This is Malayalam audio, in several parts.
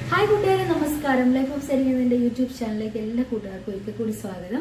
ഹായ് കൂട്ടുകാരെ നമസ്കാരം ലൈഫ് ഓഫ് സെരി എന്ന യൂട്യൂബ് ചാനലിലേക്ക് എല്ലാ കൂട്ടുകാർക്കും ഒരിക്കൽ കൂടി സ്വാഗതം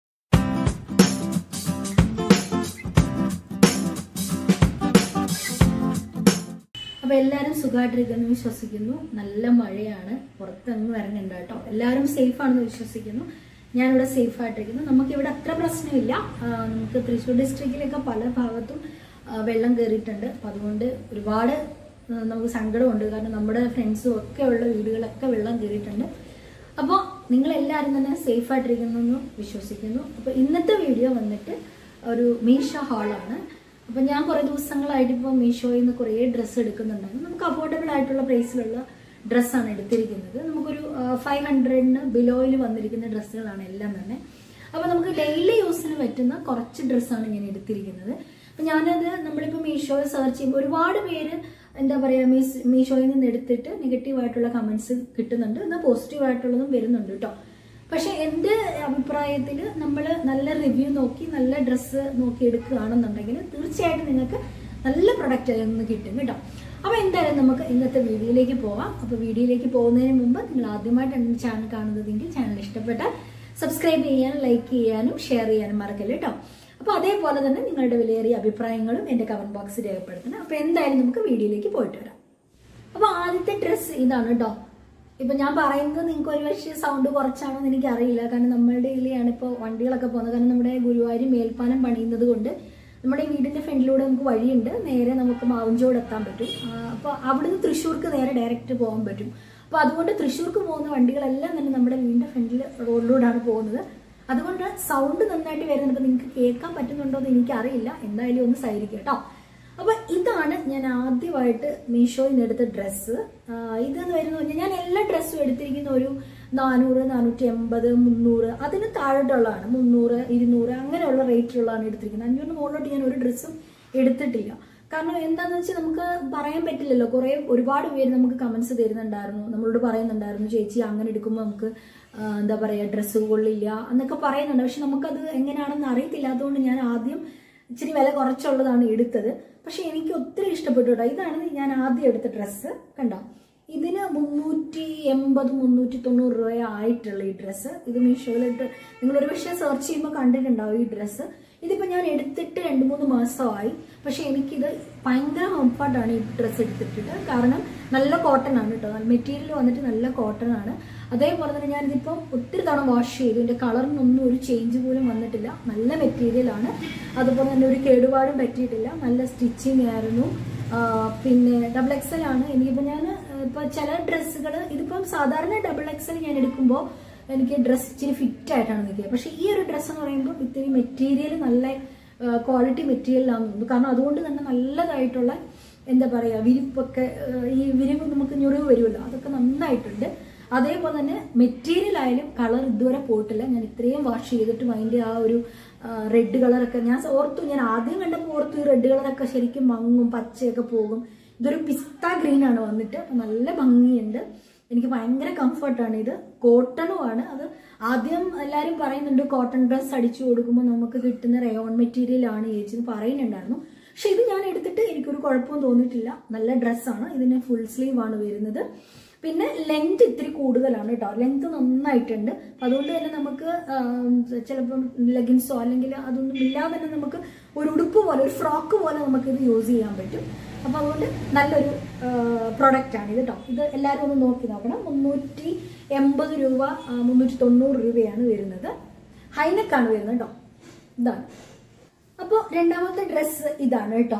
അപ്പൊ എല്ലാവരും സുഖമായിട്ടിരിക്കുന്നു വിശ്വസിക്കുന്നു നല്ല മഴയാണ് പുറത്തെങ്ങും ഇറങ്ങണ്ട കേട്ടോ എല്ലാവരും സേഫ് ആണെന്ന് വിശ്വസിക്കുന്നു ഞാനിവിടെ സേഫ് ആയിട്ടിരിക്കുന്നു നമുക്കിവിടെ അത്ര പ്രശ്നമില്ല ആ, നമുക്ക് തൃശ്ശൂർ ഡിസ്ട്രിക്റ്റിലൊക്കെ പല ഭാഗത്തും ആ, വെള്ളം കയറിയിട്ടുണ്ട് അപ്പൊ അതുകൊണ്ട് ഒരുപാട് ആ, നമുക്ക് സങ്കടമുണ്ട് കാരണം നമ്മുടെ ഫ്രണ്ട്സും ഒക്കെ ഉള്ള വീടുകളൊക്കെ വെള്ളം കയറിയിട്ടുണ്ട് അപ്പോൾ നിങ്ങൾ എല്ലാവരും തന്നെ സേഫ് ആയിട്ടിരിക്കുന്നു എന്ന് വിശ്വസിക്കുന്നു അപ്പോൾ ഇന്നത്തെ വീഡിയോ വന്നിട്ട് ഒരു മീഷ ഹാളാണ് അപ്പൊ ഞാൻ കുറെ ദിവസങ്ങളായിട്ട് ഇപ്പോൾ മീഷോയിൽ നിന്ന് കുറേ ഡ്രസ്സ് എടുക്കുന്നുണ്ടായിരുന്നു നമുക്ക് അഫോർഡബിൾ ആയിട്ടുള്ള പ്രൈസിലുള്ള ഡ്രസ്സാണ് എടുത്തിരിക്കുന്നത് നമുക്കൊരു ഫൈവ് ഹൺഡ്രഡിന് ബിലോയിൽ വന്നിരിക്കുന്ന ഡ്രസ്സുകളാണ് എല്ലാം തന്നെ അപ്പൊ നമുക്ക് ഡെയിലി യൂസിന് പറ്റുന്ന കുറച്ച് ഡ്രസ്സാണ് ഞാൻ എടുത്തിരിക്കുന്നത് അപ്പൊ ഞാനത് നമ്മളിപ്പോൾ മീഷോയിൽ സെർച്ച് ചെയ്യുമ്പോൾ ഒരുപാട് പേര് എന്താ പറയുക മീസ് മീഷോയിൽ നിന്ന് എടുത്തിട്ട് നെഗറ്റീവ് ആയിട്ടുള്ള കമന്റ്സ് കിട്ടുന്നുണ്ട് എന്നാൽ പോസിറ്റീവ് ആയിട്ടുള്ളതും വരുന്നുണ്ട് കേട്ടോ പക്ഷെ എൻ്റെ അഭിപ്രായത്തിൽ നമ്മൾ നല്ല റിവ്യൂ നോക്കി നല്ല ഡ്രസ്സ് നോക്കി എടുക്കുകയാണെന്നുണ്ടെങ്കിൽ തീർച്ചയായിട്ടും നിങ്ങൾക്ക് നല്ല പ്രൊഡക്റ്റ് അതിൽ നിന്ന് കിട്ടും കേട്ടോ അപ്പോൾ എന്തായാലും നമുക്ക് ഇന്നത്തെ വീഡിയോയിലേക്ക് പോവാം അപ്പോൾ വീഡിയോയിലേക്ക് പോകുന്നതിന് മുമ്പ് നിങ്ങൾ ആദ്യമായിട്ടാണ് ഈ ചാനൽ കാണുന്നതെങ്കിൽ ചാനൽ ഇഷ്ടപ്പെട്ടാൽ സബ്സ്ക്രൈബ് ചെയ്യാനും ലൈക്ക് ചെയ്യാനും ഷെയർ ചെയ്യാനും മറക്കല്ലേ കേട്ടോ അപ്പോൾ അതേപോലെ തന്നെ നിങ്ങളുടെ വിലയേറിയ അഭിപ്രായങ്ങളും എൻ്റെ കമന്റ് ബോക്സിൽ രേഖപ്പെടുത്തണം അപ്പോൾ എന്തായാലും നമുക്ക് വീഡിയോയിലേക്ക് പോയിട്ട് വരാം അപ്പോൾ ആദ്യത്തെ ഡ്രസ്സ് ഇതാണ് കേട്ടോ ഇപ്പൊ ഞാൻ പറയുന്നത് നിങ്ങൾക്ക് ഒരു പക്ഷേ സൗണ്ട് കുറച്ചാണോ എന്ന് എനിക്ക് അറിയില്ല കാരണം നമ്മളുടെ ഇതിലെയാണ് ഇപ്പോൾ വണ്ടികളൊക്കെ പോകുന്നത് കാരണം നമ്മുടെ ഗുരുവായൂർ മേൽപ്പാലം പണിയുന്നത് കൊണ്ട് നമ്മുടെ ഈ വീടിന്റെ ഫ്രണ്ടിലൂടെ നമുക്ക് വഴിയുണ്ട് നേരെ നമുക്ക് മാവഞ്ചോട് എത്താൻ പറ്റും അപ്പോൾ അവിടുന്ന് തൃശ്ശൂർക്ക് നേരെ ഡയറക്റ്റ് പോകാൻ പറ്റും അപ്പോൾ അതുകൊണ്ട് തൃശ്ശൂർക്ക് പോകുന്ന വണ്ടികളെല്ലാം തന്നെ നമ്മുടെ വീടിന്റെ ഫ്രണ്ടിൽ റോഡിലൂടെയാണ് പോകുന്നത് അതുകൊണ്ട് സൗണ്ട് നന്നായിട്ട് വരുന്നുണ്ട് അപ്പോൾ നിങ്ങൾക്ക് കേൾക്കാൻ പറ്റുന്നുണ്ടോ എന്ന് എനിക്കറിയില്ല എന്തായാലും ഒന്ന് സൈരിക്കും കേട്ടോ അപ്പൊ ഇതാണ് ഞാൻ ആദ്യമായിട്ട് മീഷോയിൽ നിന്ന് എടുത്ത ഡ്രസ്സ് ഇതെന്ന് വരുന്ന പറഞ്ഞാൽ ഞാൻ എല്ലാ ഡ്രസ്സും എടുത്തിരിക്കുന്ന ഒരു നാനൂറ് നാനൂറ്റി എൺപത് മുന്നൂറ് അതിന് താഴോട്ടുള്ളതാണ് മുന്നൂറ് ഇരുന്നൂറ് അങ്ങനെയുള്ള റേറ്റിലുള്ളതാണ് എടുത്തിരിക്കുന്നത് അഞ്ഞൂറിന് മുകളിലോട്ട് ഞാൻ ഒരു ഡ്രസ്സും എടുത്തിട്ടില്ല കാരണം എന്താന്ന് വെച്ചാൽ നമുക്ക് പറയാൻ പറ്റില്ലല്ലോ കുറെ ഒരുപാട് പേര് നമുക്ക് കമന്റ്സ് തരുന്നുണ്ടായിരുന്നു നമ്മളോട് പറയുന്നുണ്ടായിരുന്നു ചേച്ചി അങ്ങനെ എടുക്കുമ്പോൾ നമുക്ക് ആ, എന്താ പറയാ ഡ്രസ്സ് കൊള്ളില്ല എന്നൊക്കെ പറയുന്നുണ്ട് പക്ഷെ നമുക്കത് എങ്ങനെയാണെന്ന് അറിയത്തില്ലാത്തതുകൊണ്ട് ഞാൻ ആദ്യം ഇച്ചിരി വില കുറച്ചുള്ളതാണ് എടുത്തത് പക്ഷെ എനിക്ക് ഒത്തിരി ഇഷ്ടപ്പെട്ടു കേട്ടോ ഇതാണ് ഞാൻ ആദ്യം എടുത്ത ഡ്രസ്സ് കണ്ടോ ഇതിന് മുന്നൂറ്റി എൺപത് മുന്നൂറ്റി തൊണ്ണൂറ് രൂപ ആയിട്ടുള്ള ഈ ഡ്രസ്സ് ഇത് മീഷോയിലിട്ട് നിങ്ങൾ ഒരു പക്ഷേ സെർച്ച് ചെയ്യുമ്പോൾ കണ്ടിട്ടുണ്ടാവും ഈ ഡ്രസ്സ് ഇതിപ്പോൾ ഞാൻ എടുത്തിട്ട് രണ്ട് മൂന്ന് മാസമായി പക്ഷെ എനിക്കിത് ഭയങ്കര കംഫർട്ടാണ് ഈ ഡ്രസ്സ് എടുത്തിട്ട് കാരണം നല്ല കോട്ടൺ ആണ് കേട്ടോ മെറ്റീരിയൽ വന്നിട്ട് നല്ല കോട്ടൺ ആണ് അതേപോലെ തന്നെ ഞാനിതിപ്പം ഒത്തിരി തവണ വാഷ് ചെയ്തു ഇതിന്റെ കളറിനൊന്നും ഒരു ചേഞ്ച് പോലും വന്നിട്ടില്ല നല്ല മെറ്റീരിയൽ ആണ് അതുപോലെ തന്നെ ഒരു കേടുപാടും പറ്റിയിട്ടില്ല നല്ല സ്റ്റിച്ചിങ് ആയിരുന്നു ആ, പിന്നെ ഡബിൾ എക്സൽ ആണ് എനിക്കിപ്പോൾ ഞാൻ ഇപ്പൊ ചില ഡ്രസ്സുകൾ ഇതിപ്പം സാധാരണ ഡബിൾ എക്സൽ ഞാൻ എടുക്കുമ്പോൾ എനിക്ക് ഡ്രസ്സ് ഇച്ചിരി ഫിറ്റ് ആയിട്ടാണ് നിൽക്കുക പക്ഷെ ഈ ഒരു ഡ്രസ്സ് എന്ന് പറയുമ്പോൾ ഇത്തിരി മെറ്റീരിയൽ നല്ല ക്വാളിറ്റി മെറ്റീരിയലാണെന്ന് തോന്നുന്നു കാരണം അതുകൊണ്ട് തന്നെ നല്ലതായിട്ടുള്ള എന്താ പറയുക വിരിപ്പൊക്കെ ആ, ഈ വിരിവ് നമുക്ക് ഞുറിവ് വരുമല്ലോ അതൊക്കെ നന്നായിട്ടുണ്ട് അതേപോലെ തന്നെ മെറ്റീരിയൽ ആയാലും കളർ ഇതുവരെ പോയിട്ടില്ല ഞാൻ ഇത്രയും വാഷ് ചെയ്തിട്ടും അതിന്റെ ആ ഒരു റെഡ് കളറൊക്കെ ഞാൻ ഓർത്തു ഞാൻ ആദ്യം കണ്ടപ്പോൾ ഓർത്തു ഈ റെഡ് കളറൊക്കെ ശരിക്കും മങ്ങും പച്ചയൊക്കെ പോകും ഇതൊരു പിസ്ത ഗ്രീൻ ആണ് വന്നിട്ട് അപ്പൊ നല്ല ഭംഗിയുണ്ട് എനിക്ക് ഭയങ്കര കംഫർട്ടാണ് ഇത് കോട്ടണും ആണ് അത് ആദ്യം എല്ലാവരും പറയുന്നുണ്ട് കോട്ടൺ ഡ്രസ്സ് അടിച്ചു കൊടുക്കുമ്പോൾ നമുക്ക് കിട്ടുന്ന റയോൺ മെറ്റീരിയൽ ആണ് ചേച്ചി എന്ന് പറയുന്നുണ്ടായിരുന്നു പക്ഷെ ഇത് ഞാൻ എടുത്തിട്ട് എനിക്കൊരു കുഴപ്പവും തോന്നിയിട്ടില്ല നല്ല ഡ്രസ്സാണ് ഇതിന് ഫുൾ സ്ലീവ് ആണ് വരുന്നത് പിന്നെ ലെങ്ത് ഇത്തിരി കൂടുതലാണ് കേട്ടോ ലെങ്ത് നന്നായിട്ടുണ്ട് അപ്പൊ അതുകൊണ്ട് തന്നെ നമുക്ക് ചിലപ്പം ലെഗിൻസോ അല്ലെങ്കിൽ അതൊന്നും ഇല്ലാതെ തന്നെ നമുക്ക് ഒരു ഉടുപ്പ് പോലെ ഒരു ഫ്രോക്ക് പോലെ നമുക്ക് ഇത് യൂസ് ചെയ്യാൻ പറ്റും അപ്പൊ അതുകൊണ്ട് നല്ലൊരു പ്രൊഡക്റ്റ് ആണ് ഇത് കേട്ടോ ഇത് എല്ലാവരും ഒന്ന് നോക്കി നോക്കണം മുന്നൂറ്റി എൺപത് രൂപ ആ, മുന്നൂറ്റി തൊണ്ണൂറ് രൂപയാണ് വരുന്നത് ഹൈനെക്കാണ് വരുന്നത് കേട്ടോ ഇതാണ് അപ്പോൾ രണ്ടാമത്തെ ഡ്രസ്സ് ഇതാണ് കേട്ടോ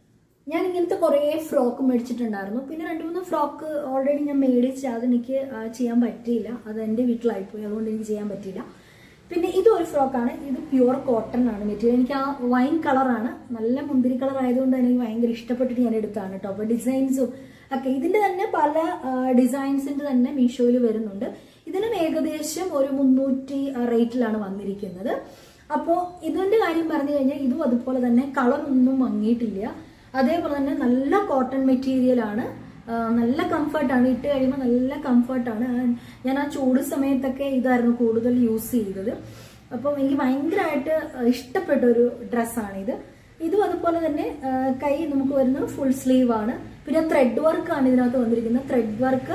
ഞാൻ ഇങ്ങനത്തെ കുറേ ഫ്രോക്ക് മേടിച്ചിട്ടുണ്ടായിരുന്നു പിന്നെ രണ്ട് മൂന്ന് ഫ്രോക്ക് ഓൾറെഡി ഞാൻ മേടിച്ച് അതെനിക്ക് ആ, ചെയ്യാൻ പറ്റിയില്ല അത് എൻ്റെ വീട്ടിലായിപ്പോയി അതുകൊണ്ട് എനിക്ക് ചെയ്യാൻ പറ്റിയില്ല പിന്നെ ഇതൊരു ഫ്രോക്കാണ് ഇത് പ്യുവർ കോട്ടൺ ആണ് മെറ്റീരിയൽ എനിക്ക് ആ വൈൻ കളറാണ് നല്ല മുന്തിരി കളർ ആയതുകൊണ്ട് തന്നെ എനിക്ക് ഭയങ്കര ഇഷ്ടപ്പെട്ടിട്ട് ഞാൻ എടുത്താണ് കേട്ടോ അപ്പോൾ ഡിസൈൻസും ഒക്കെ ഇതിന്റെ തന്നെ പല ഡിസൈൻസിന്റെ തന്നെ മീഷോയിൽ വരുന്നുണ്ട് ഇതിനും ഏകദേശം ഒരു മുന്നൂറ്റി റേറ്റിലാണ് വന്നിരിക്കുന്നത് അപ്പോൾ ഇതിന്റെ കാര്യം പറഞ്ഞു കഴിഞ്ഞാൽ ഇതും അതുപോലെ തന്നെ കളർ ഒന്നും മങ്ങിയിട്ടില്ല അതേപോലെ തന്നെ നല്ല കോട്ടൺ മെറ്റീരിയൽ ആണ് ആ, നല്ല കംഫർട്ടാണ് ഇട്ട് കഴിയുമ്പോൾ നല്ല കംഫർട്ടാണ് ഞാൻ ആ ചൂട് സമയത്തൊക്കെ ഇതായിരുന്നു കൂടുതൽ യൂസ് ചെയ്തത് അപ്പം എനിക്ക് ഭയങ്കരമായിട്ട് ഇഷ്ടപ്പെട്ട ഒരു ഡ്രസ്സാണിത് ഇതും അതുപോലെ തന്നെ ആ, കൈ നമുക്ക് വരുന്നത് ഫുൾ സ്ലീവ് ആണ് പിന്നെ ത്രെഡ് വർക്ക് ആണ് ഇതിനകത്ത് വന്നിരിക്കുന്നത് ത്രെഡ് വർക്ക്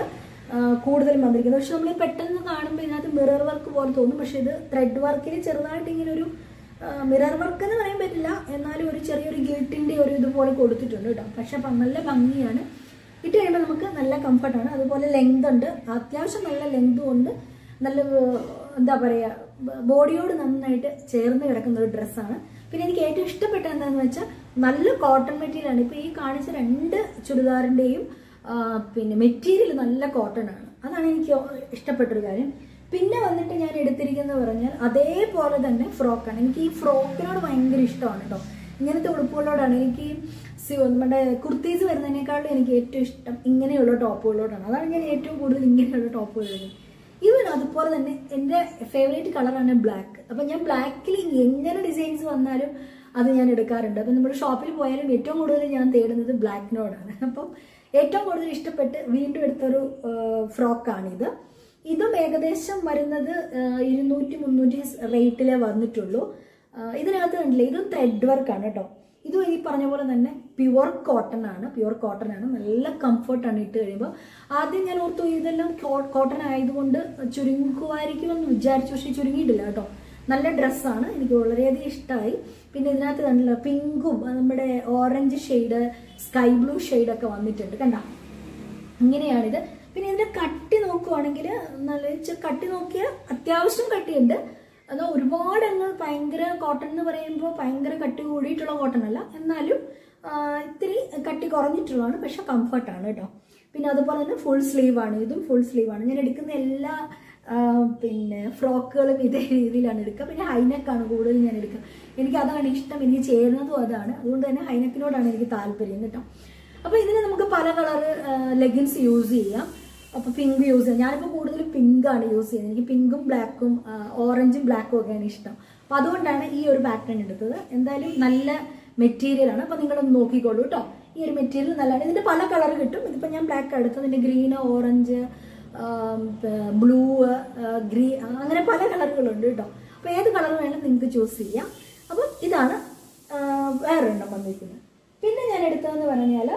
ആ, കൂടുതലും വന്നിരിക്കുന്നത് പക്ഷെ നമ്മൾ പെട്ടെന്ന് കാണുമ്പോൾ ഇതിനകത്ത് മിറർ വർക്ക് പോലെ തോന്നും പക്ഷെ ഇത് ത്രെഡ് വർക്കിൽ ചെറുതായിട്ട് ഇങ്ങനെ ഒരു മിറർ വർക്ക് എന്ന് പറയാൻ പറ്റില്ല എന്നാലും ഒരു ചെറിയൊരു ഗിൽട്ടിന്റെ ഒരു ഇതുപോലെ കൊടുത്തിട്ടുണ്ട് കേട്ടോ പക്ഷെ അപ്പം നല്ല ഭംഗിയാണ് ഇട്ട് കഴിയുമ്പോൾ നമുക്ക് നല്ല കംഫർട്ടാണ് അതുപോലെ ലെങ്ത് ഉണ്ട് അത്യാവശ്യം നല്ല ലെങ്തും ഉണ്ട് നല്ല ഏർ, എന്താ പറയുക ബോഡിയോട് നന്നായിട്ട് ചേർന്ന് കിടക്കുന്ന ഒരു ഡ്രസ്സാണ് പിന്നെ എനിക്ക് ഏറ്റവും ഇഷ്ടപ്പെട്ട എന്താണെന്ന് വെച്ചാൽ നല്ല കോട്ടൺ മെറ്റീരിയൽ ആണ് ഇപ്പോൾ ഈ കാണിച്ച രണ്ട് ചുരിദാറിൻ്റെയും പിന്നെ മെറ്റീരിയൽ നല്ല കോട്ടൺ ആണ് അതാണ് എനിക്ക് ഇഷ്ടപ്പെട്ടൊരു കാര്യം പിന്നെ വന്നിട്ട് ഞാൻ എടുത്തിരിക്കുന്നത് പറഞ്ഞാൽ അതേപോലെ തന്നെ ഫ്രോക്കാണ് എനിക്ക് ഈ ഫ്രോക്കിനോട് ഭയങ്കര ഇഷ്ടമാണ് കേട്ടോ ഇങ്ങനത്തെ ഉടുപ്പുകളോടാണ് എനിക്ക് സി- നമ്മുടെ കുർത്തീസ് വരുന്നതിനേക്കാളും എനിക്ക് ഏറ്റവും ഇഷ്ടം ഇങ്ങനെയുള്ള ടോപ്പുകളോടാണ് അതാണ് ഞാൻ ഏറ്റവും കൂടുതൽ ഇങ്ങനെയുള്ള ടോപ്പുകൾ ഇടുന്നത് ഇവൻ അതുപോലെ തന്നെ എൻ്റെ ഫേവറേറ്റ് കളറാണ് ബ്ലാക്ക് അപ്പം ഞാൻ ബ്ലാക്കിൽ എങ്ങനെ ഡിസൈൻസ് വന്നാലും അത് ഞാൻ എടുക്കാറുണ്ട് അപ്പം നമ്മൾ ഷോപ്പിൽ പോയാലും ഏറ്റവും കൂടുതൽ ഞാൻ തേടുന്നത് ബ്ലാക്കിനോടാണ് അപ്പം ഏറ്റവും കൂടുതൽ ഇഷ്ടപ്പെട്ട് വീണ്ടും എടുത്തൊരു ഫ്രോക്കാണിത് ഇതും ഏകദേശം വരുന്നത് ആ, ഇരുന്നൂറ്റി മുന്നൂറ്റി റേറ്റിലേ വന്നിട്ടുള്ളൂ ആ, ഇതിനകത്ത് കണ്ടില്ലേ ഇതും ത്രെഡ് വർക്കാണ് കേട്ടോ ഇതും ഈ പറഞ്ഞ പോലെ തന്നെ പ്യുവർ കോട്ടൺ ആണ് പ്യുവർ കോട്ടൺ ആണ് നല്ല കംഫർട്ടാണ് ഇട്ട് കഴിയുമ്പോൾ ആദ്യം ഞാൻ ഓർത്തു ഇതെല്ലാം കോട്ടൺ ആയതുകൊണ്ട് ചുരുങ്ങുമായിരിക്കും എന്ന് വിചാരിച്ചു പക്ഷെ ചുരുങ്ങിയിട്ടില്ല കേട്ടോ നല്ല ഡ്രസ്സാണ് എനിക്ക് വളരെയധികം ഇഷ്ടമായി പിന്നെ ഇതിനകത്ത് കണ്ടില്ല പിങ്കും നമ്മുടെ ഓറഞ്ച് ഷെയ്ഡ് സ്കൈ ബ്ലൂ ഷെയ്ഡൊക്കെ വന്നിട്ടുണ്ട് കണ്ട ഇങ്ങനെയാണിത് പിന്നെ ഇതിന്റെ കട്ടി നോക്കുവാണെങ്കിൽ നല്ല ഇച്ചിരി കട്ടി നോക്കിയാൽ അത്യാവശ്യം കട്ടിയുണ്ട് എന്നാൽ ഒരുപാട് അങ്ങ് ഭയങ്കര കോട്ടൺ എന്ന് പറയുമ്പോൾ ഭയങ്കര കട്ടി കൂടിയിട്ടുള്ള കോട്ടൺ അല്ല എന്നാലും ആ, ഇത്തിരി കട്ടി കുറഞ്ഞിട്ടുള്ളതാണ് പക്ഷെ കംഫർട്ടാണ് കേട്ടോ പിന്നെ അതുപോലെ തന്നെ ഫുൾ സ്ലീവ് ആണ് ഇതും ഫുൾ സ്ലീവ് ആണ് ഞാൻ എടുക്കുന്ന എല്ലാ ആ, പിന്നെ ഫ്രോക്കുകളും ഇതേ രീതിയിലാണ് എടുക്കുക പിന്നെ ഹൈനെക്കാണ് കൂടുതൽ ഞാൻ എടുക്കുക എനിക്ക് അതാണ് ഇഷ്ടം എനിക്ക് ചേരുന്നതും അതാണ് അതുകൊണ്ട് തന്നെ ഹൈനെക്കിനോടാണ് എനിക്ക് താല്പര്യം കേട്ടോ അപ്പോൾ ഇതിന് നമുക്ക് പല കളർ ലെഗിൻസ് യൂസ് ചെയ്യാം അപ്പോൾ പിങ്ക് യൂസ് ചെയ്യാം ഞാനിപ്പോൾ കൂടുതൽ പിങ്ക് ആണ് യൂസ് ചെയ്യുന്നത് എനിക്ക് പിങ്കും ബ്ലാക്കും ഓറഞ്ചും ബ്ലാക്കും ഒക്കെയാണ് ഇഷ്ടം അപ്പോൾ അതുകൊണ്ടാണ് ഈ ഒരു പാറ്റേൺ എടുത്തത് എന്തായാലും നല്ല മെറ്റീരിയൽ ആണ് അപ്പോൾ നിങ്ങളൊന്ന് നോക്കിക്കോളൂ കേട്ടോ ഈ ഒരു മെറ്റീരിയൽ നല്ലതാണ് ഇതിന്റെ പല കളർ കിട്ടും ഇതിപ്പോൾ ഞാൻ ബ്ലാക്ക് എടുത്തത് ഇതിന്റെ ഗ്രീന് ഓറഞ്ച് ബ്ലൂ ഗ്രീൻ അങ്ങനെ പല കളറുകളുണ്ട് കേട്ടോ അപ്പോൾ ഏത് കളർ വേണം നിങ്ങൾക്ക് ചൂസ് ചെയ്യാം അപ്പം ഇതാണ് ആ, വേറൊരെണ്ണം വന്നിരിക്കുന്നത് പിന്നെ ഞാൻ എടുത്തതെന്ന് പറഞ്ഞാൽ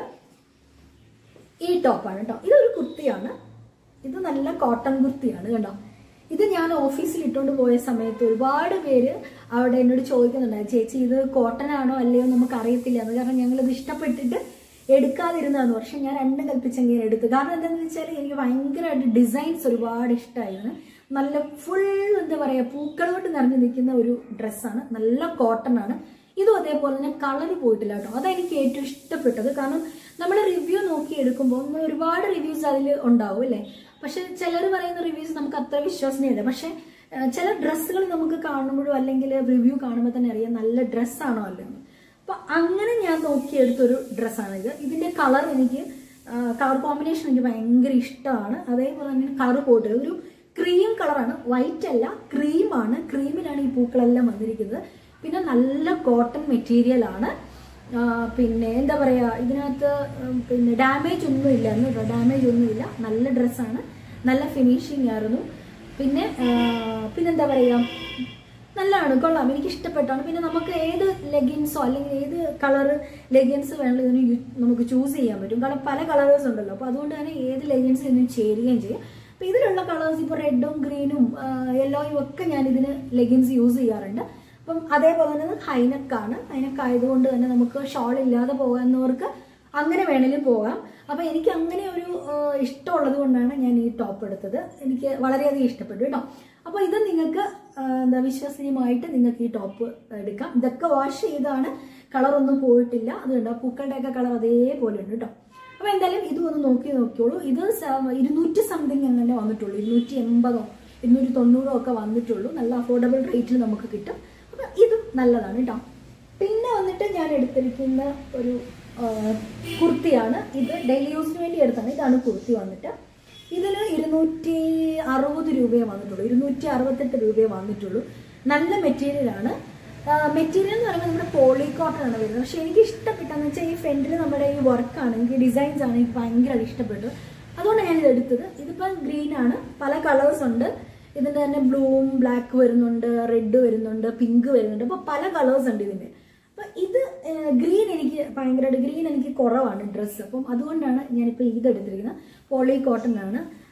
ഈ ടോപ്പാണ് കേട്ടോ ഇതൊരു കുർത്തിയാണ് ഇത് നല്ല കോട്ടൺ കുർത്തിയാണ് കേട്ടോ ഇത് ഞാൻ ഓഫീസിൽ ഇട്ടുകൊണ്ട് പോയ സമയത്ത് ഒരുപാട് പേര് അവിടെ എന്നോട് ചോദിക്കുന്നുണ്ടായിരുന്നു ചേച്ചി ഇത് കോട്ടൺ ആണോ അല്ലയോ നമുക്ക് അറിയത്തില്ല എന്ന് കാരണം ഞങ്ങൾ ഇത് ഇഷ്ടപ്പെട്ടിട്ട് എടുക്കാതിരുന്നതെന്ന് പക്ഷെ ഞാൻ രണ്ടും കൽപ്പിച്ചെങ്കിൽ എടുത്തു കാരണം എന്താണെന്ന് വെച്ചാൽ എനിക്ക് ഭയങ്കരമായിട്ട് ഡിസൈൻസ് ഒരുപാട് ഇഷ്ടമായിരുന്നു നല്ല ഫുൾ എന്താ പറയുക പൂക്കൾ കൊണ്ട് നിറഞ്ഞു നിൽക്കുന്ന ഒരു ഡ്രസ്സാണ് നല്ല കോട്ടൺ ആണ് ഇതും അതേപോലെ തന്നെ കളർ പോയിട്ടില്ല കേട്ടോ അതാണ് എനിക്ക് ഏറ്റവും ഇഷ്ടപ്പെട്ടത് കാരണം നമ്മൾ റിവ്യൂ നോക്കി എടുക്കുമ്പോൾ ഒന്ന് ഒരുപാട് റിവ്യൂസ് അതിൽ ഉണ്ടാവും അല്ലേ പക്ഷെ ചിലർ പറയുന്ന റിവ്യൂസ് നമുക്ക് അത്ര വിശ്വസനീയല്ല പക്ഷെ ഏഹ്, ചില ഡ്രസ്സുകൾ നമുക്ക് കാണുമ്പോഴും അല്ലെങ്കിൽ റിവ്യൂ കാണുമ്പോൾ തന്നെ അറിയാം നല്ല ഡ്രസ്സാണോ അല്ലെന്ന് അപ്പൊ അങ്ങനെ ഞാൻ നോക്കിയെടുത്തൊരു ഡ്രസ്സാണ് ഇത് ഇതിന്റെ കളർ എനിക്ക് കളർ കോമ്പിനേഷൻ എനിക്ക് ഭയങ്കര ഇഷ്ടമാണ് അതേപോലെ തന്നെ കളർ പോയിട്ട് ഒരു ക്രീം കളറാണ് വൈറ്റ് അല്ല ക്രീമാണ് ക്രീമിലാണ് ഈ പൂക്കളെല്ലാം വന്നിരിക്കുന്നത് പിന്നെ നല്ല കോട്ടൺ മെറ്റീരിയൽ ആണ് ആ, പിന്നെ എന്താ പറയാ ഇതിനകത്ത് ഉം, പിന്നെ ഡാമേജ് ഒന്നും ഇല്ല കേട്ടോ ഡാമേജ് ഒന്നുമില്ല നല്ല ഡ്രസ്സാണ് നല്ല ഫിനിഷിംഗ് ആയിരുന്നു പിന്നെ ആ, പിന്നെന്താ പറയാ നല്ലതാണ് കൊള്ളാം എനിക്ക് ഇഷ്ടപ്പെട്ടാണ് പിന്നെ നമുക്ക് ഏത് ലെഗിൻസോ അല്ലെങ്കിൽ ഏത് കളർ ലെഗിൻസ് വേണമെങ്കിൽ ഇതിന് യു- നമുക്ക് ചൂസ് ചെയ്യാൻ പറ്റും കാരണം പല കളേഴ്സ് ഉണ്ടല്ലോ അപ്പോൾ അതുകൊണ്ട് തന്നെ ഏത് ലെഗിൻസ് ഇതിന് ചേരുകയും ചെയ്യും അപ്പോൾ ഇതിലുള്ള കളേഴ്സ് ഇപ്പോൾ റെഡും ഗ്രീനും യെല്ലോയും ഒക്കെ ഞാൻ ഇതിന് ലെഗിൻസ് യൂസ് ചെയ്യാറുണ്ട് അപ്പം അതേപോലെ തന്നെ ഹൈനക്കാണ് ഹൈനക്ക് ആയതുകൊണ്ട് തന്നെ നമുക്ക് ഷോൾ ഇല്ലാതെ പോകാവുന്നവർക്ക് അങ്ങനെ വേണേലും പോകാം അപ്പൊ എനിക്ക് അങ്ങനെ ഒരു ആ, ഇഷ്ടമുള്ളത് കൊണ്ടാണ് ഞാൻ ഈ ടോപ്പ് എടുത്തത് എനിക്ക് വളരെയധികം ഇഷ്ടപ്പെട്ടു കേട്ടോ അപ്പൊ ഇത് നിങ്ങൾക്ക് ആ, എന്താ വിശ്വസനീയമായിട്ട് നിങ്ങൾക്ക് ഈ ടോപ്പ് എടുക്കാം ഇതൊക്കെ വാഷ് ചെയ്താണ് കളറൊന്നും പോയിട്ടില്ല അത് കണ്ടോ പൂക്കളുടെയൊക്കെ കളർ അതേപോലെ ഉണ്ട് കേട്ടോ അപ്പൊ എന്തായാലും ഇതും ഒന്ന് നോക്കി നോക്കിയോളൂ ഇത് സ- ഇരുന്നൂറ്റി സംതിങ് അങ്ങനെ വന്നിട്ടുള്ളൂ ഇരുന്നൂറ്റി എൺപതോ ഇരുന്നൂറ്റി തൊണ്ണൂറോ ഒക്കെ വന്നിട്ടുള്ളൂ നല്ല അഫോർഡബിൾ റേറ്റിൽ നമുക്ക് കിട്ടും അപ്പൊ ഇതും നല്ലതാണ് കേട്ടോ പിന്നെ വന്നിട്ട് ഞാൻ എടുത്തിരിക്കുന്ന ഒരു ആ, കുർത്തിയാണ് ഇത് ഡെയിലി യൂസിന് വേണ്ടി എടുത്താണ് ഇതാണ് കുർത്തി വന്നിട്ട് ഇതിന് ഇരുന്നൂറ്റി അറുപത് രൂപയെ വന്നിട്ടുള്ളൂ ഇരുന്നൂറ്റി അറുപത്തെട്ട് രൂപയെ വന്നിട്ടുള്ളൂ നല്ല മെറ്റീരിയലാണ് മെറ്റീരിയൽ എന്ന് പറയുമ്പോൾ നമ്മുടെ പോളി കോട്ടൺ ആണ് വരുന്നത് പക്ഷെ എനിക്ക് ഇഷ്ടപ്പെട്ടെന്ന് വെച്ചാൽ ഈ ഫ്രണ്ടിൽ നമ്മുടെ ഈ വർക്കാണ് എനിക്ക് ഡിസൈൻസ് ആണ് എനിക്ക് ഭയങ്കര ഇഷ്ടപ്പെട്ടു അതുകൊണ്ട് ഞാൻ ഇത് എടുത്തത് ഇതിപ്പോൾ ഗ്രീൻ ആണ് പല കളേഴ്സ് ഉണ്ട് ഇതിന്റെ തന്നെ ബ്ലൂവും ബ്ലാക്ക് വരുന്നുണ്ട് റെഡ് വരുന്നുണ്ട് പിങ്ക് വരുന്നുണ്ട് അപ്പോൾ പല കളേഴ്സ് ഉണ്ട് ഇതിന്റെ അപ്പൊ ഇത് ഗ്രീൻ എനിക്ക് ഭയങ്കരമായിട്ട് ഗ്രീൻ എനിക്ക് കുറവാണ് ഡ്രസ്സ് അപ്പം അതുകൊണ്ടാണ് ഞാനിപ്പോൾ ഇത് എടുത്തിരിക്കുന്നത് പോളി കോട്ടൺ ആണ്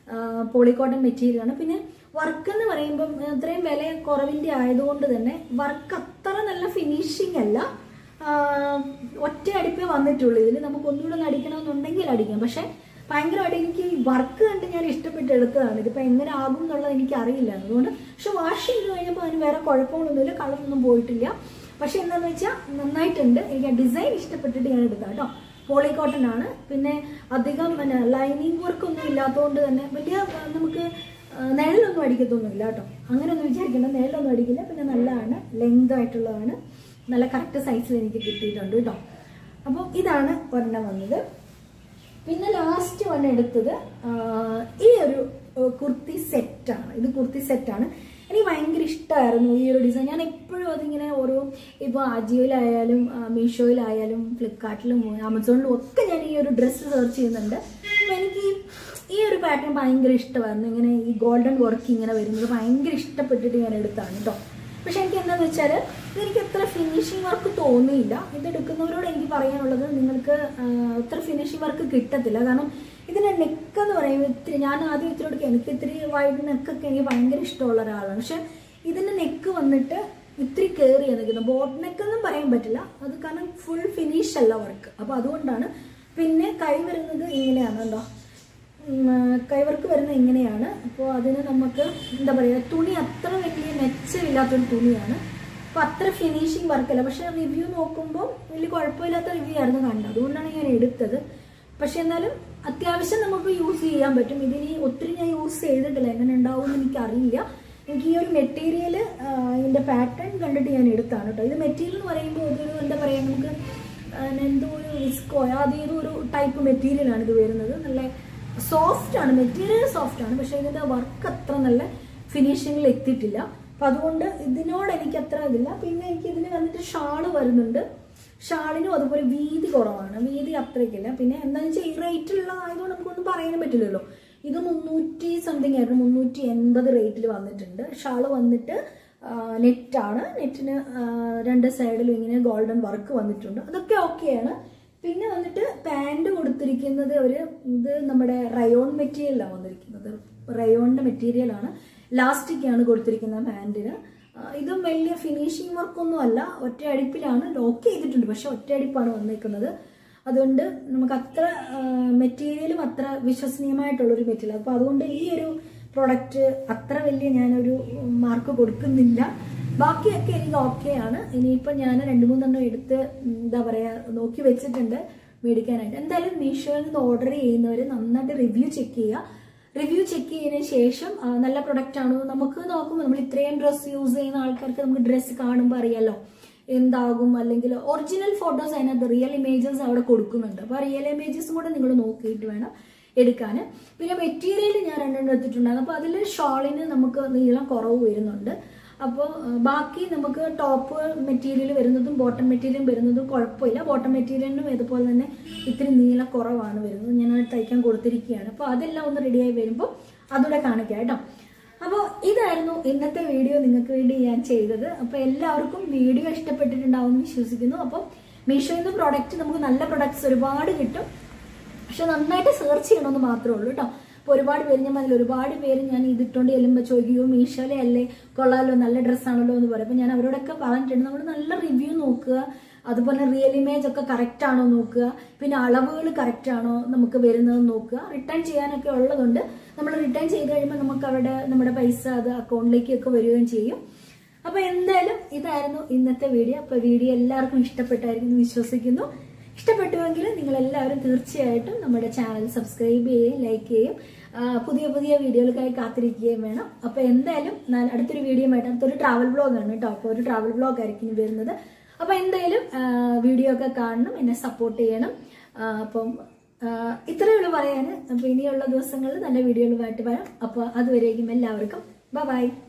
പോളിക്കോട്ടൺ മെറ്റീരിയൽ ആണ് പിന്നെ വർക്ക് എന്ന് പറയുമ്പം ഇത്രയും വില കുറവിന്റെ ആയതുകൊണ്ട് തന്നെ വർക്ക് അത്ര നല്ല ഫിനിഷിംഗ് അല്ല ആഹ് ഒറ്റ അടിപ്പേ വന്നിട്ടുള്ളൂ ഇതിൽ നമുക്ക് ഒന്നുകൂടെ ഒന്ന് അടിക്കണമെന്നുണ്ടെങ്കിൽ അടിക്കാം പക്ഷെ ഭയങ്കരമായിട്ട് എനിക്ക് ഈ വർക്ക് കണ്ട് ഞാൻ ഇഷ്ടപ്പെട്ട് എടുത്തതാണ് ഇതിപ്പോൾ എങ്ങനെ ആകും എന്നുള്ളത് എനിക്ക് അറിയില്ല അതുകൊണ്ട് പക്ഷെ വാഷ് ചെയ്ത് കഴിഞ്ഞപ്പോൾ അതിന് വേറെ കുഴപ്പങ്ങളൊന്നുമില്ല കളറൊന്നും പോയിട്ടില്ല പക്ഷെ എന്താണെന്ന് വെച്ചാൽ നന്നായിട്ടുണ്ട് എനിക്ക് ആ ഡിസൈൻ ഇഷ്ടപ്പെട്ടിട്ട് ഞാൻ എടുത്താം കേട്ടോ പോളി കോട്ടൺ ആണ് പിന്നെ അധികം പിന്നെ ലൈനിങ് വർക്ക് ഒന്നും ഇല്ലാത്തതുകൊണ്ട് തന്നെ വലിയ ആ, നമുക്ക് ആ, നിഴലൊന്നും അടിക്കത്തൊന്നുമില്ല കേട്ടോ അങ്ങനെ ഒന്നും വിചാരിക്കേണ്ട നിഴലൊന്നും അടിക്കില്ല പിന്നെ നല്ലതാണ് ലെങ്ത് ആയിട്ടുള്ളതാണ് നല്ല കറക്റ്റ് സൈസിൽ എനിക്ക് കിട്ടിയിട്ടുണ്ട് കേട്ടോ അപ്പോൾ ഇതാണ് ഒരെണ്ണം വന്നത് പിന്നെ ലാസ്റ്റ് വൺ എടുത്തത് ആ, ഈ ഒരു ആ, കുർത്തി സെറ്റാണ് ഇത് കുർത്തി സെറ്റാണ് എനിക്ക് ഭയങ്കര ഇഷ്ടമായിരുന്നു ഈ ഒരു ഡിസൈൻ ഞാൻ എപ്പോഴും അതിങ്ങനെ ഓരോ ഇപ്പോൾ അജിയോയിലായാലും ആ, മീഷോയിലായാലും ഫ്ലിപ്കാർട്ടിലും ആമസോണിലും ഒക്കെ ഞാൻ ഈ ഒരു ഡ്രസ്സ് സെർച്ച് ചെയ്യുന്നുണ്ട് അപ്പം എനിക്ക് ഈ- ഈ ഒരു പാറ്റേൺ ഭയങ്കര ഇഷ്ടമായിരുന്നു ഇങ്ങനെ ഈ ഗോൾഡൻ വർക്ക് ഇങ്ങനെ വരുന്നത് ഭയങ്കര ഇഷ്ടപ്പെട്ടിട്ട് ഞാൻ എടുത്താണ് കേട്ടോ പക്ഷെ എനിക്ക് എന്താന്ന് വെച്ചാൽ ഇതെനിക്ക് അത്ര ഫിനിഷിംഗ് വർക്ക് തോന്നിയില്ല ഇത് എടുക്കുന്നവരോട് എനിക്ക് പറയാനുള്ളത് നിങ്ങൾക്ക് ആ, അത്ര ഫിനിഷിംഗ് വർക്ക് കിട്ടത്തില്ല കാരണം ഇതിന്റെ നെക്ക് എന്ന് പറയുമ്പോൾ ഇത്തിരി ഞാൻ ആദ്യം ഇത്തിരി എടുക്കുക എനിക്ക് ഇത്തിരി വൈഡ് നെക്കൊക്കെ എനിക്ക് ഭയങ്കര ഇഷ്ടമുള്ള ഒരാളാണ് പക്ഷെ ഇതിന്റെ നെക്ക് വന്നിട്ട് ഇത്തിരി കയറിയാ നിൽക്കുന്നത് ബോട്ട് നെക്ക് എന്നും പറയാൻ പറ്റില്ല അത് കാരണം ഫുൾ ഫിനിഷ് അല്ല വർക്ക് അപ്പൊ അതുകൊണ്ടാണ് പിന്നെ കൈ വരുന്നത് ഇങ്ങനെയാണ് കേട്ടോ ഉം, കൈവർക്ക് വരുന്ന ഇങ്ങനെയാണ് അപ്പോൾ അതിന് നമുക്ക് എന്താ പറയുക തുണി അത്ര വലിയ മെച്ചമില്ലാത്തൊരു തുണിയാണ് അപ്പോൾ അത്ര ഫിനിഷിങ് വർക്കല്ല പക്ഷെ റിവ്യൂ നോക്കുമ്പോൾ വലിയ കുഴപ്പമില്ലാത്ത റിവ്യൂ ആയിരുന്നു കണ്ടത് അതുകൊണ്ടാണ് ഞാൻ എടുത്തത് പക്ഷെ എന്നാലും അത്യാവശ്യം നമുക്ക് യൂസ് ചെയ്യാൻ പറ്റും ഇതിനി ഒത്തിരി ഞാൻ യൂസ് ചെയ്തിട്ടില്ല എങ്ങനെ ഉണ്ടാവും എന്ന് എനിക്കറിയില്ല എനിക്ക് ഈ ഒരു മെറ്റീരിയൽ ഇതിൻ്റെ പാറ്റേൺ കണ്ടിട്ട് ഞാൻ എടുത്താണ് കേട്ടോ ഇത് മെറ്റീരിയൽ എന്ന് പറയുമ്പോൾ ഇതൊരു എന്താ പറയുക നമുക്ക് ആ, എന്തോ ഒരു വിസ്കോ അതേതോ ഒരു ടൈപ്പ് മെറ്റീരിയലാണ് ഇത് വരുന്നത് നല്ല സോഫ്റ്റ് ആണ് മെറ്റീരിയൽ സോഫ്റ്റ് ആണ് പക്ഷെ ഇതിന്റെ വർക്ക് അത്ര നല്ല ഫിനിഷിങ്ങിൽ എത്തിയിട്ടില്ല അപ്പൊ അതുകൊണ്ട് ഇതിനോട് എനിക്ക് അത്ര ഇതില്ല പിന്നെ എനിക്ക് ഇതിന് വന്നിട്ട് ഷാള് വരുന്നുണ്ട് ഷാളിനും അതുപോലെ വീതി കുറവാണ് വീതി അത്രയ്ക്കില്ല പിന്നെ എന്താണെന്ന് വെച്ചാൽ ഈ റേറ്റിലുള്ളതായതുകൊണ്ട് നമുക്കൊന്നും പറയാനും പറ്റില്ലല്ലോ ഇത് മുന്നൂറ്റി സംതിങ് ആയിരുന്നു മുന്നൂറ്റി എൺപത് റേറ്റിൽ വന്നിട്ടുണ്ട് ഷാള് വന്നിട്ട് നെറ്റാണ് നെറ്റിന് രണ്ട് സൈഡിലും ഇങ്ങനെ ഗോൾഡൻ വർക്ക് വന്നിട്ടുണ്ട് അതൊക്കെ ഓക്കെയാണ് പിന്നെ വന്നിട്ട് പാൻറ് കൊടുത്തിരിക്കുന്നത് ഒരു ഇത് നമ്മുടെ റയോൺ മെറ്റീരിയലാണ് വന്നിരിക്കുന്നത് റയോണിന്റെ മെറ്റീരിയലാണ് ലാസ്റ്റിക് ആണ് കൊടുത്തിരിക്കുന്നത് പാൻറ്റിന് ഇതും വലിയ ഫിനിഷിംഗ് വർക്കൊന്നും അല്ല ഒറ്റ അടിപ്പിലാണ് ലോക്ക് ചെയ്തിട്ടുണ്ട് പക്ഷെ ഒറ്റ അടിപ്പാണ് വന്നിരിക്കുന്നത് അതുകൊണ്ട് നമുക്ക് അത്ര മെറ്റീരിയലും അത്ര വിശ്വസനീയമായിട്ടുള്ളൊരു മെറ്റീരിയൽ അപ്പോൾ അതുകൊണ്ട് ഈ ഒരു പ്രൊഡക്റ്റ് അത്ര വലിയ ഞാനൊരു മാർക്ക് കൊടുക്കുന്നില്ല ബാക്കിയൊക്കെ എനിക്ക് ഓക്കെ ആണ് ഇനിയിപ്പോൾ ഞാൻ രണ്ട് മൂന്നെണ്ണം എടുത്ത് ഉം, എന്താ പറയുക നോക്കി വെച്ചിട്ടുണ്ട് മേടിക്കാനായിട്ട് എന്തായാലും മീഷോയിൽ നിന്ന് ഓർഡർ ചെയ്യുന്നവർ നന്നായിട്ട് റിവ്യൂ ചെക്ക് ചെയ്യുക റിവ്യൂ ചെക്ക് ചെയ്തതിന് ശേഷം ആ, നല്ല പ്രൊഡക്റ്റ് ആണോ നമുക്ക് നോക്കുമ്പോൾ നമ്മൾ ഇത്രയും ഡ്രസ്സ് യൂസ് ചെയ്യുന്ന ആൾക്കാർക്ക് നമുക്ക് ഡ്രസ്സ് കാണുമ്പോൾ അറിയാലോ എന്താകും അല്ലെങ്കിൽ ഒറിജിനൽ ഫോട്ടോസ് അതിനകത്ത് റിയൽ ഇമേജസ് അവിടെ കൊടുക്കുന്നുണ്ട് അപ്പോൾ റിയൽ ഇമേജസും കൂടെ നിങ്ങൾ നോക്കിയിട്ട് വേണം എടുക്കാൻ പിന്നെ മെറ്റീരിയൽ ഞാൻ രണ്ടെണ്ണം എടുത്തിട്ടുണ്ടായിരുന്നു അപ്പോൾ അതിൽ ഷോളിന് നമുക്ക് നീളം കുറവ് വരുന്നുണ്ട് അപ്പോൾ ബാക്കി നമുക്ക് ടോപ്പ് മെറ്റീരിയൽ വരുന്നതും ബോട്ടം മെറ്റീരിയൽ വരുന്നതും കുഴപ്പമില്ല ബോട്ടം മെറ്റീരിയലിനും ഇതുപോലെ തന്നെ ഇത്തിരി നീള കുറവാണ് വരുന്നത് ഞാൻ അത് തയ്ക്കാൻ കൊടുത്തിരിക്കുകയാണ് അപ്പോൾ അതെല്ലാം ഒന്ന് റെഡിയായി വരുമ്പോൾ അതുകൂടെ കാണിക്കാം കേട്ടോ അപ്പോൾ ഇതായിരുന്നു ഇന്നത്തെ വീഡിയോ നിങ്ങൾക്ക് വേണ്ടി ഞാൻ ചെയ്തത് അപ്പോൾ എല്ലാവർക്കും വീഡിയോ ഇഷ്ടപ്പെട്ടിട്ടുണ്ടാവും എന്ന് വിശ്വസിക്കുന്നു അപ്പോൾ മീഷോയിൽ നിന്ന് പ്രോഡക്റ്റ് നമുക്ക് നല്ല പ്രൊഡക്ട്സ് ഒരുപാട് കിട്ടും പക്ഷെ നന്നായിട്ട് സെർച്ച് ചെയ്യണമെന്ന് മാത്രമേ ഉള്ളൂ കേട്ടോ അപ്പോൾ ഒരുപാട് പേര് ഞാൻ അതിൽ ഒരുപാട് പേര് ഞാൻ ഇതിട്ടുകൊണ്ട് ചെല്ലുമ്പോൾ ചോദിക്കുകയോ മീഷോയിലെ അല്ലേ കൊള്ളാലോ നല്ല ഡ്രസ്സാണല്ലോ എന്ന് പറയും അപ്പോൾ ഞാൻ അവരോടൊക്കെ പറഞ്ഞിട്ടുണ്ട് നമ്മൾ നല്ല റിവ്യൂ നോക്കുക അതുപോലെ റിയൽ ഇമേജ് ഒക്കെ കറക്റ്റ് ആണോ നോക്കുക പിന്നെ അളവുകൾ കറക്റ്റ് ആണോ നമുക്ക് വരുന്നത് നോക്കുക റിട്ടേൺ ചെയ്യാനൊക്കെ ഉള്ളതുകൊണ്ട് നമ്മൾ റിട്ടേൺ ചെയ്ത് കഴിയുമ്പോൾ നമുക്ക് അവരുടെ നമ്മുടെ പൈസ അത് അക്കൗണ്ടിലേക്കൊക്കെ വരികയും ചെയ്യും അപ്പൊ എന്തായാലും ഇതായിരുന്നു ഇന്നത്തെ വീഡിയോ അപ്പൊ വീഡിയോ എല്ലാവർക്കും ഇഷ്ടപ്പെട്ടായിരിക്കും എന്ന് വിശ്വസിക്കുന്നു ഇഷ്ടപ്പെട്ടുവെങ്കിൽ നിങ്ങൾ എല്ലാവരും തീർച്ചയായിട്ടും നമ്മുടെ ചാനൽ സബ്സ്ക്രൈബ് ചെയ്യുകയും ലൈക്ക് ചെയ്യുകയും ആ, പുതിയ പുതിയ വീഡിയോകൾക്കായി കാത്തിരിക്കുകയും വേണം അപ്പൊ എന്തായാലും ഞാൻ അടുത്തൊരു വീഡിയോ ആയിട്ട് അടുത്തൊരു ട്രാവൽ ബ്ലോഗ് ആണ് കേട്ടോ അപ്പോൾ ഒരു ട്രാവൽ ബ്ലോഗ് ആയിരിക്കും ഇനി വരുന്നത് അപ്പൊ എന്തായാലും വീഡിയോ ഒക്കെ കാണണം എന്നെ സപ്പോർട്ട് ചെയ്യണം ആ, അപ്പം ആ, ഇത്രയേ ഉള്ളൂ പറയാൻ അപ്പൊ ഇനിയുള്ള ദിവസങ്ങളിൽ നല്ല വീഡിയോകളുമായിട്ട് വരാം അപ്പൊ അതുവരേക്കും എല്ലാവർക്കും ബൈ